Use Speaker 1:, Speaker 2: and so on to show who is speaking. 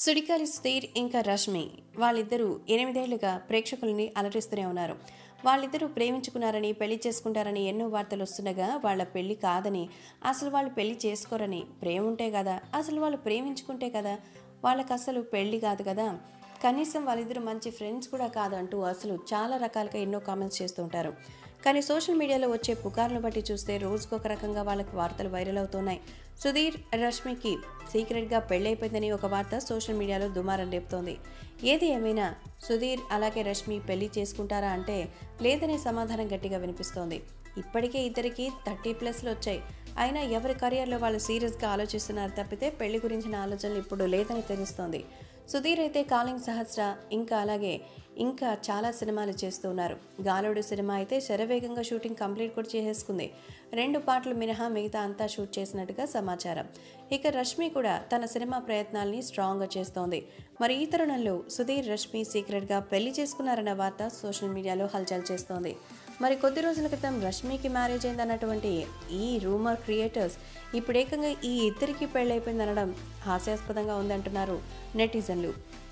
Speaker 1: సుడిగాలి సుధీర్ ఇంకా రష్మి వాళ్ళిద్దరూ ఎనిమిదేళ్లుగా ప్రేక్షకుల్ని అలరిస్తూనే ఉన్నారు వాళ్ళిద్దరూ ప్రేమించుకున్నారని పెళ్లి చేసుకుంటారని ఎన్నో వార్తలు వస్తుండగా వాళ్ళ పెళ్లి కాదని అసలు వాళ్ళు పెళ్లి చేసుకోరని ప్రేమ ఉంటే కదా అసలు వాళ్ళు ప్రేమించుకుంటే కదా వాళ్ళకి అసలు పెళ్లి కాదు కదా కనీసం వాళ్ళిద్దరు మంచి ఫ్రెండ్స్ కూడా కాదు అంటూ అసలు చాలా రకాలుగా ఎన్నో కామెంట్స్ చేస్తూ ఉంటారు కానీ సోషల్ మీడియాలో వచ్చే పుకార్లను బట్టి చూస్తే రోజుకొక రకంగా వాళ్ళకి వార్తలు వైరల్ అవుతున్నాయి సుధీర్ రష్మికి సీక్రెట్గా పెళ్ళైపోయిందని ఒక వార్త సోషల్ మీడియాలో దుమారం రేపుతోంది ఏది ఏమైనా సుధీర్ అలాగే రష్మి పెళ్లి చేసుకుంటారా అంటే లేదనే సమాధానం గట్టిగా వినిపిస్తోంది ఇప్పటికే ఇద్దరికి థర్టీ ప్లస్లు వచ్చాయి అయినా ఎవరి కెరియర్లో వాళ్ళు సీరియస్గా ఆలోచిస్తున్నారు తప్పితే పెళ్లి గురించిన ఆలోచనలు ఇప్పుడు లేదని తెలుస్తోంది సుధీర్ అయితే కాలింగ్ సహస్ర ఇంకా అలాగే ఇంకా చాలా సినిమాలు చేస్తూ ఉన్నారు గాలోడు సినిమా అయితే శరవేగంగా షూటింగ్ కంప్లీట్ కూడా చేసేసుకుంది రెండు పాటలు మినహా మిగతా అంతా షూట్ చేసినట్టుగా సమాచారం ఇక రష్మి కూడా తన సినిమా ప్రయత్నాల్ని స్ట్రాంగ్గా చేస్తోంది మరి ఈ తరుణంలో సుధీర్ రష్మి సీక్రెట్గా పెళ్లి చేసుకున్నారన్న వార్త సోషల్ మీడియాలో హల్చల్ చేస్తోంది మరి కొద్ది రోజుల క్రితం రష్మికి మ్యారేజ్ అయిందన్నటువంటి ఈ రూమర్ క్రియేటర్స్ ఇప్పుడు ఏకంగా ఈ ఇద్దరికి పెళ్ళైపోయిందనడం హాస్యాస్పదంగా ఉందంటున్నారు నెటిజన్లు